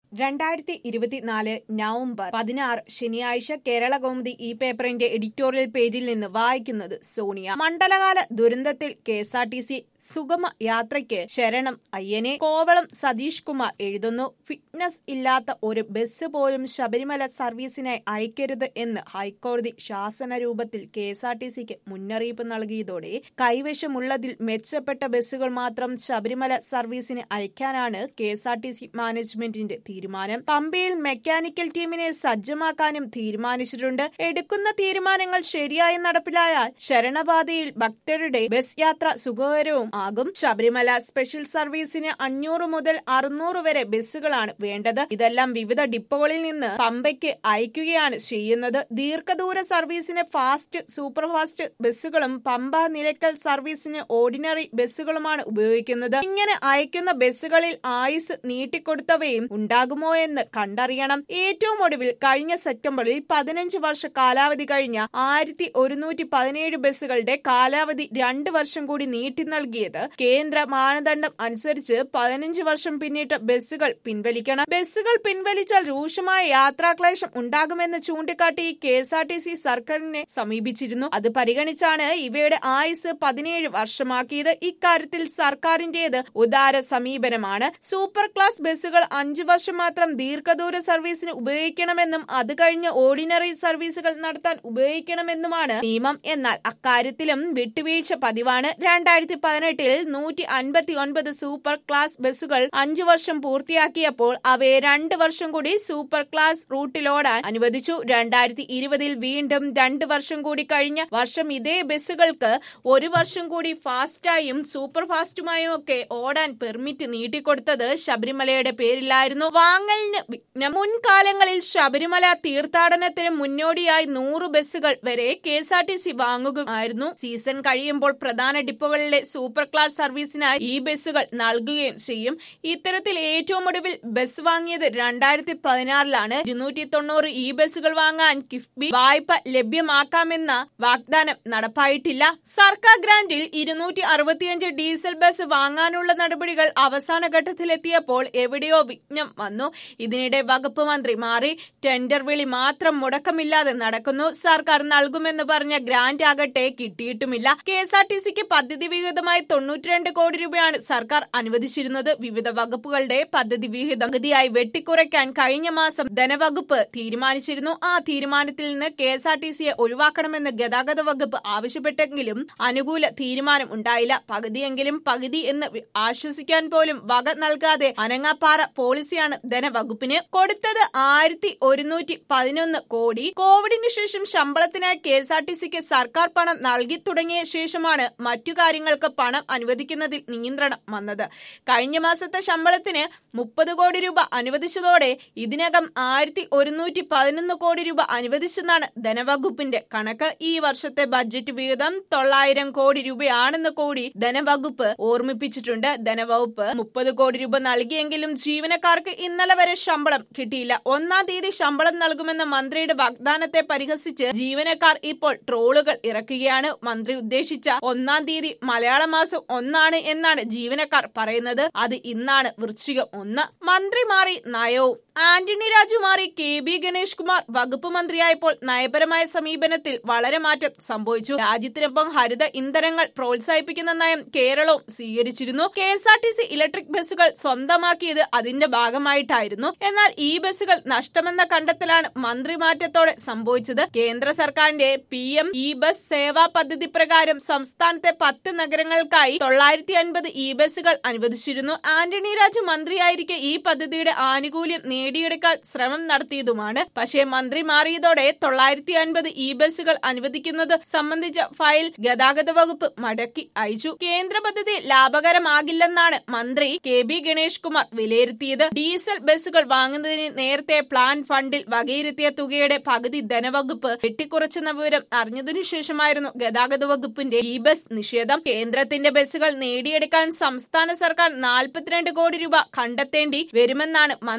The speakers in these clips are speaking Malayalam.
രണ്ടായിരത്തി ഇരുപത്തിനാല് നവംബർ പതിനാറ് ശനിയാഴ്ച കേരള കൗമുദി ഈ പേപ്പറിന്റെ എഡിറ്റോറിയൽ പേജിൽ നിന്ന് വായിക്കുന്നത് സോണിയ മണ്ഡലകാല ദുരന്തത്തിൽ K S R T C സുഗമ യാത്രയ്ക്ക് ശരണം അയ്യനെ കോവളം സതീഷ് കുമാർ എഴുതുന്നു ഫിറ്റ്നസ് ഇല്ലാത്ത ഒരു ബസ് പോലും ശബരിമല സർവീസിനായി അയക്കരുത് എന്ന് ഹൈക്കോടതി ശാസന രൂപത്തിൽ കെ എസ് ആർ ടി സിക്ക് മുന്നറിയിപ്പ് നൽകിയതോടെ കൈവശമുള്ളതിൽ മെച്ചപ്പെട്ട ബസ്സുകൾ മാത്രം ശബരിമല സർവീസിന് അയക്കാനാണ് K S R T C മാനേജ്മെന്റിന്റെ തീരുമാനം പമ്പയിൽ മെക്കാനിക്കൽ ടീമിനെ സജ്ജമാക്കാനും തീരുമാനിച്ചിട്ടുണ്ട് എടുക്കുന്ന തീരുമാനങ്ങൾ ശരിയായി നടപ്പിലായാൽ ശരണപാതയിൽ ഭക്തരുടെ ബസ് യാത്ര സുഖകരവും ആകും ശബരിമല സ്പെഷ്യൽ സർവീസിന് അഞ്ഞൂറ് മുതൽ അറുന്നൂറ് വരെ ബസ്സുകളാണ് വേണ്ടത് ഇതെല്ലാം വിവിധ ഡിപ്പോകളിൽ നിന്ന് പമ്പയ്ക്ക് അയക്കുകയാണ് ചെയ്യുന്നത് ദീർഘദൂര സർവീസിന് ഫാസ്റ്റ് സൂപ്പർ ഫാസ്റ്റ് ബസ്സുകളും പമ്പ നിലയ്ക്കൽ സർവീസിന് ഓർഡിനറി ബസ്സുകളുമാണ് ഉപയോഗിക്കുന്നത് ഇങ്ങനെ അയക്കുന്ന ബസ്സുകളിൽ ആയുസ് നീട്ടിക്കൊടുത്തവയും ഉണ്ടാകുമോ എന്ന് കണ്ടറിയണം ഏറ്റവും ഒടുവിൽ കഴിഞ്ഞ സെപ്റ്റംബറിൽ പതിനഞ്ച് വർഷ കാലാവധി കഴിഞ്ഞ ആയിരത്തി ഒരുന്നൂറ്റി പതിനേഴ് ബസ്സുകളുടെ കാലാവധി രണ്ട് വർഷം കൂടി നീട്ടി നൽകിയത് കേന്ദ്ര മാനദണ്ഡം അനുസരിച്ച് പതിനഞ്ച് വർഷം പിന്നിട്ട് ബസ്സുകൾ പിൻവലിക്കണം ബസ്സുകൾ പിൻവലിച്ചാൽ രൂക്ഷമായ യാത്രാക്ലേശം ഉണ്ടാകുമെന്ന് ചൂണ്ടിക്കാട്ടി K S R T C സർക്കാരിനെ സമീപിച്ചിരുന്നു അത് പരിഗണിച്ചാണ് ഇവയുടെ ആയുസ് പതിനേഴ് വർഷമാക്കിയത് ഇക്കാര്യത്തിൽ സർക്കാരിന്റേത് ഉദാര സമീപനമാണ് സൂപ്പർ ക്ലാസ് ബസ്സുകൾ അഞ്ചു വർഷം മാത്രം ദീർഘദൂര സർവീസിന് ഉപയോഗിക്കണമെന്നും അത് കഴിഞ്ഞ് ഓർഡിനറി സർവീസുകൾ നടത്താൻ ഉപയോഗിക്കണമെന്നുമാണ് നിയമം എന്നാൽ അക്കാര്യത്തിലും വിട്ടുവീഴ്ച പതിവാണ് രണ്ടായിരത്തി പതിനെട്ടിൽ നൂറ്റി അൻപത്തി ഒൻപത് സൂപ്പർ ക്ലാസ് ബസ്സുകൾ അഞ്ചു വർഷം പൂർത്തിയാക്കിയപ്പോൾ അവയെ രണ്ട് വർഷം കൂടി സൂപ്പർ ക്ലാസ് റൂട്ടിലോടാൻ അനുവദിച്ചു രണ്ടായിരത്തി ഇരുപതിൽ വീണ്ടും രണ്ട് വർഷം കൂടി കഴിഞ്ഞ വർഷം ഇതേ ബസ്സുകൾക്ക് ഒരു വർഷം കൂടി ഫാസ്റ്റായും സൂപ്പർ ഫാസ്റ്റുമായും ഒക്കെ ഓടാൻ പെർമിറ്റ് നീട്ടിക്കൊടുത്തത് ശബരിമലയുടെ പേരിലായിരുന്നു വാങ്ങലിന് വിഘ്നം മുൻകാലങ്ങളിൽ ശബരിമല തീർത്ഥാടനത്തിന് മുന്നോടിയായി നൂറ് ബസ്സുകൾ വരെ K S R T C വാങ്ങുകയായിരുന്നു സീസൺ കഴിയുമ്പോൾ പ്രധാന ഡിപ്പോകളിലെ സൂപ്പർ ക്ലാസ് സർവീസിനായി ഈ ബസ്സുകൾ നൽകുകയും ചെയ്യും ഇത്തരത്തിൽ ഏറ്റവും ഒടുവിൽ ബസ് വാങ്ങിയത് രണ്ടായിരത്തി പതിനാറിലാണ് ഇരുന്നൂറ്റി തൊണ്ണൂറ് ഈ ബസ്സുകൾ വാങ്ങാൻ കിഫ്ബി വായ്പ ലഭ്യമാക്കാമെന്ന വാഗ്ദാനം നടപ്പായിട്ടില്ല സർക്കാർ ഗ്രാന്റിൽ ഇരുന്നൂറ്റി അറുപത്തിയഞ്ച് ഡീസൽ ബസ് വാങ്ങാനുള്ള നടപടികൾ അവസാന ഘട്ടത്തിലെത്തിയപ്പോൾ എവിടെയോ വിഘ്നം വന്നു ഇതിനിടെ വകുപ്പ് മന്ത്രി മാറി ടെൻഡർ വിളി മാത്രം മുടക്കമില്ലാതെ നടക്കുന്നു സർക്കാർ നൽകുമെന്ന് പറഞ്ഞ ഗ്രാന്റ് ആകട്ടെ കിട്ടിയിട്ടുമില്ല കെ എസ് ആർ ടി സിക്ക് പദ്ധതി വിഹിതമായി തൊണ്ണൂറ്റിരണ്ട് കോടി രൂപയാണ് സർക്കാർ അനുവദിച്ചിരുന്നത് വിവിധ വകുപ്പുകളുടെ പദ്ധതി വിഹിതം പകുതിയായി വെട്ടിക്കുറയ്ക്കാൻ കഴിഞ്ഞ മാസം ധനവകുപ്പ് തീരുമാനിച്ചിരുന്നു ആ തീരുമാനത്തിൽ നിന്ന് കെ എസ് ആർ ടി സിയെ ഒഴിവാക്കണമെന്ന് ഗതാഗത വകുപ്പ് ആവശ്യപ്പെട്ടെങ്കിലും അനുകൂല തീരുമാനം ഉണ്ടായില്ല പകുതിയെങ്കിലും പകുതി എന്ന് ആശ്വസിക്കാൻ പോലും വക നൽകാതെ അനങ്ങാപ്പാറ പോളിസിയാണ് ധനവകുപ്പിന് കൊടുത്തത് ആയിരത്തി ഒരുന്നൂറ്റി പതിനൊന്ന് കോടി കോവിഡിന് ശേഷം ശമ്പളത്തിനായി കെ എസ് ആർ ടി സിക്ക് സർക്കാർ പണം നൽകി തുടങ്ങിയ ശേഷമാണ് മറ്റു കാര്യങ്ങൾക്ക് പണം അനുവദിക്കുന്നതിൽ നിയന്ത്രണം വന്നത് കഴിഞ്ഞ മാസത്തെ ശമ്പളത്തിന് മുപ്പത് കോടി രൂപ അനുവദിച്ചതോടെ ഇതിനകം ആയിരത്തി ഒരുന്നൂറ്റി പതിനൊന്ന് കോടി രൂപ അനുവദിച്ചെന്നാണ് ധനവകുപ്പിന്റെ കണക്ക് ഈ വർഷത്തെ ബഡ്ജറ്റ് വിഹിതം തൊള്ളായിരം കോടി രൂപയാണെന്ന് കൂടി ധനവകുപ്പ് ഓർമ്മിപ്പിച്ചിട്ടുണ്ട് ധനവകുപ്പ് മുപ്പത് കോടി രൂപ നൽകിയെങ്കിലും ജീവനക്കാർക്ക് ഇന്നലെ വരെ ശമ്പളം കിട്ടിയില്ല ഒന്നാം തീയതി ശമ്പളം നൽകുമെന്ന മന്ത്രിയുടെ വാഗ്ദാനത്തെ പരിഹസിച്ച് ജീവനക്കാർ ഇപ്പോൾ ട്രോളുകൾ ഇറക്കുകയാണ് മന്ത്രി ഉദ്ദേശിച്ച ഒന്നാം തീയതി മലയാള മാസം ഒന്നാണ് എന്നാണ് ജീവനക്കാർ പറയുന്നത് അത് ഇന്നാണ് വൃശ്ചികം ഒന്ന് മന്ത്രി മാറി നയവും ആന്റണി രാജു മാറി കെ ബി ഗണേഷ് കുമാർ വകുപ്പ് മന്ത്രിയായപ്പോൾ നയപരമായ സമീപനത്തിൽ വളരെ മാറ്റം സംഭവിച്ചു രാജ്യത്തിനൊപ്പം ഹരിത ഇന്ധനങ്ങൾ പ്രോത്സാഹിപ്പിക്കുന്ന നയം കേരളവും സ്വീകരിച്ചിരുന്നു K S R T C electric ബസ്സുകൾ സ്വന്തമാക്കിയത് അതിന്റെ ഭാഗമായിട്ടായിരുന്നു എന്നാൽ ഈ ബസ്സുകൾ നഷ്ടമെന്ന കണ്ടെത്തലാണ് മന്ത്രി മാറ്റത്തോടെ സംഭവിച്ചത് കേന്ദ്ര സർക്കാരിന്റെ P M E bus Sewa പദ്ധതി പ്രകാരം സംസ്ഥാനത്തെ പത്ത് നഗരങ്ങൾക്കായി തൊള്ളായിരത്തി അൻപത് ഇ ബസ്സുകൾ അനുവദിച്ചിരുന്നു ആന്റണി രാജു മന്ത്രിയായിരിക്കെ ഈ പദ്ധതിയുടെ ആനുകൂല്യം നേടിയെടുക്കാൻ ശ്രമം നടത്തിയതുമാണ് പക്ഷേ മന്ത്രി മാറിയതോടെ തൊള്ളായിരത്തി അൻപത് ഇ ബസ്സുകൾ അനുവദിക്കുന്നത് സംബന്ധിച്ച ഫയൽ ഗതാഗത വകുപ്പ് മടക്കി അയച്ചു കേന്ദ്ര പദ്ധതി ലാഭകരമാകില്ലെന്നാണ് മന്ത്രി കെ ബി ഗണേഷ് കുമാർ വിലയിരുത്തിയത് ഡീസൽ ബസ്സുകൾ വാങ്ങുന്നതിന് നേരത്തെ പ്ലാൻ ഫണ്ടിൽ വകയിരുത്തിയ തുകയുടെ പകുതി ധനവകുപ്പ് വെട്ടിക്കുറച്ചെന്ന വിവരം അറിഞ്ഞതിനു ശേഷമായിരുന്നു ഗതാഗത വകുപ്പിന്റെ ഇ ബസ് നിഷേധം കേന്ദ്രത്തിന്റെ ബസ്സുകൾ നേടിയെടുക്കാൻ സംസ്ഥാന സർക്കാർ നാൽപ്പത്തിരണ്ട് കോടി രൂപ കണ്ടെത്തേണ്ടി വരുമെന്നാണ് മന്ത്രി വിശദീകരിച്ചത്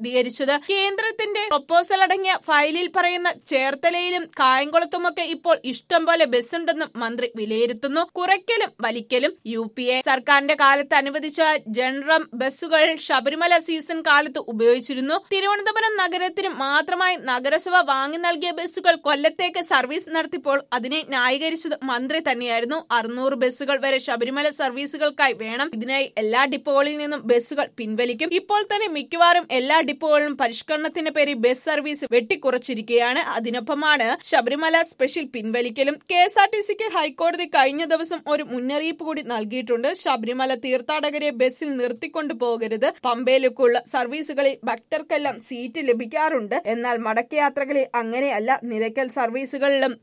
പ്രതികരിച്ചത് കേന്ദ്രത്തിന്റെ പ്രപ്പോസൽ അടങ്ങിയ ഫയലിൽ പറയുന്ന ചേർത്തലയിലും കായംകുളത്തുമൊക്കെ ഇപ്പോൾ ഇഷ്ടം പോലെ ബസ്സുണ്ടെന്നും മന്ത്രി വിലയിരുത്തുന്നു കുറയ്ക്കലും വലിക്കലും യു പി എ സർക്കാരിന്റെ കാലത്ത് അനുവദിച്ച ജനറം ബസ്സുകൾ ശബരിമല സീസൺ കാലത്ത് ഉപയോഗിച്ചിരുന്നു തിരുവനന്തപുരം നഗരത്തിന് മാത്രമായി നഗരസഭ വാങ്ങി നൽകിയ ബസ്സുകൾ കൊല്ലത്തേക്ക് സർവീസ് നടത്തിയപ്പോൾ അതിനെ ന്യായീകരിച്ചത് മന്ത്രി തന്നെയായിരുന്നു അറുന്നൂറ് ബസ്സുകൾ വരെ ശബരിമല സർവീസുകൾക്കായി വേണം ഇതിനായി എല്ലാ ഡിപ്പോകളിൽ നിന്നും ബസ്സുകൾ പിൻവലിക്കും ഇപ്പോൾ തന്നെ മിക്കവാറും എല്ലാ ഡിപ്പോകളിലും പരിഷ്കരണത്തിന്റെ പേരിൽ ബസ് സർവീസ് വെട്ടിക്കുറച്ചിരിക്കുകയാണ് അതിനൊപ്പമാണ് ശബരിമല സ്പെഷ്യൽ പിൻവലിക്കലും കെ എസ് ആർ ടി സിക്ക് ഹൈക്കോടതി കഴിഞ്ഞ ദിവസം ഒരു മുന്നറിയിപ്പ് കൂടി നൽകിയിട്ടുണ്ട് ശബരിമല തീർത്ഥാടകരെ ബസ്സിൽ നിർത്തിക്കൊണ്ടു പോകരുത് പമ്പയിലേക്കുള്ള സർവീസുകളിൽ ഭക്തർക്കെല്ലാം സീറ്റ് ലഭിക്കാറുണ്ട് എന്നാൽ മടക്കയാത്രകളിൽ അങ്ങനെയല്ല നിരക്കൽ സർവീസുകളിലും